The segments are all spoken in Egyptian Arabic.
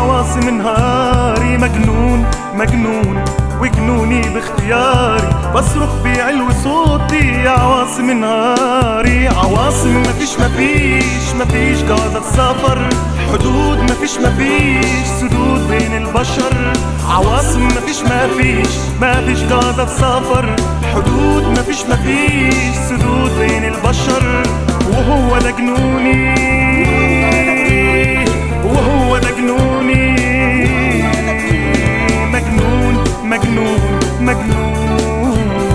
عواصم نهاري مجنون مجنون وجنوني باختياري بصرخ بعلو صوتي عواصم نهاري عواصم مفيش مفيش مفيش قادة سفر حدود مفيش مفيش سدود بين البشر عواصم مفيش مفيش مفيش قادة سفر حدود مفيش مفيش سدود بين البشر وهو ده جنوني وهو ده جنوني مجنون مجنون مجنون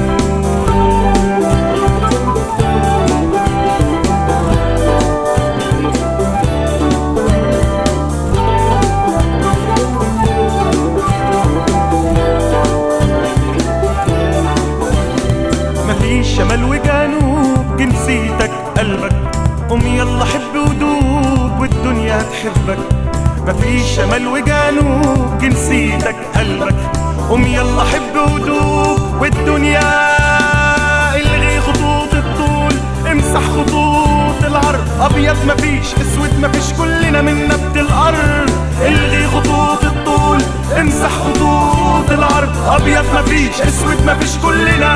مفيش شمال وجنوب جنسيتك قلبك قوم يلا حب ودوب والدنيا هتحبك مفيش شمال وجنوب جنسيتك قلبك قوم يلا حب ودوب والدنيا الغي خطوط الطول امسح خطوط العرض ابيض مفيش اسود مفيش كلنا من نبت الارض الغي خطوط الطول امسح خطوط العرض ابيض مفيش اسود مفيش كلنا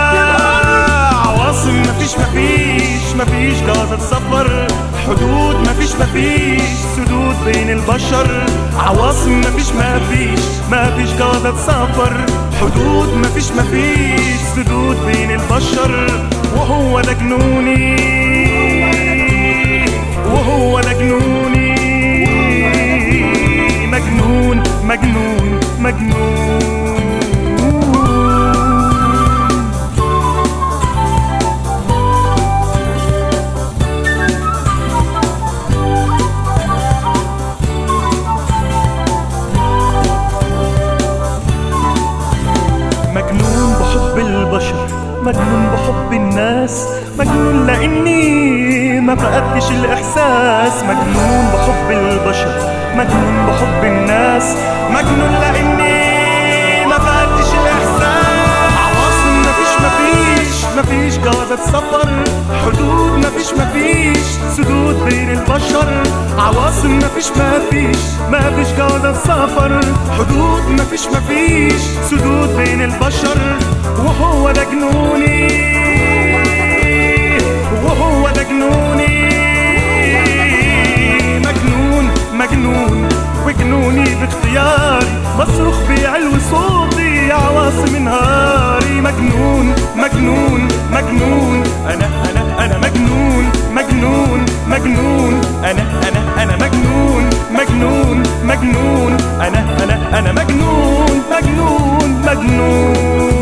عواصم مفيش مفيش مفيش جازة سفر حدود مفيش مفيش سدود بين البشر عواصم مفيش مفيش مفيش جازة سفر حدود مفيش مفيش سدود بين البشر وهو ده جنوني وهو ده جنوني مجنون مجنون مجنون مجنون بحب البشر مجنون بحب الناس مجنون لاني ما فقدتش الاحساس مجنون بحب البشر مجنون بحب الناس مجنون لاني ما فقدتش الاحساس عواصم مفيش مفيش مفيش جوازة سفر حدود مفيش مفيش سدود بين البشر عواصم مفيش مفيش مفيش جوازة سفر حدود مفيش مفيش سدود بين البشر وهو ده جنوني وهو ده جنوني مجنون مجنون وجنوني باختياري بصرخ بعلو صوتي عواصم نهاري مجنون مجنون مجنون انا انا انا مجنون مجنون مجنون انا انا انا مجنون مجنون مجنون انا انا انا مجنون مجنون مجنون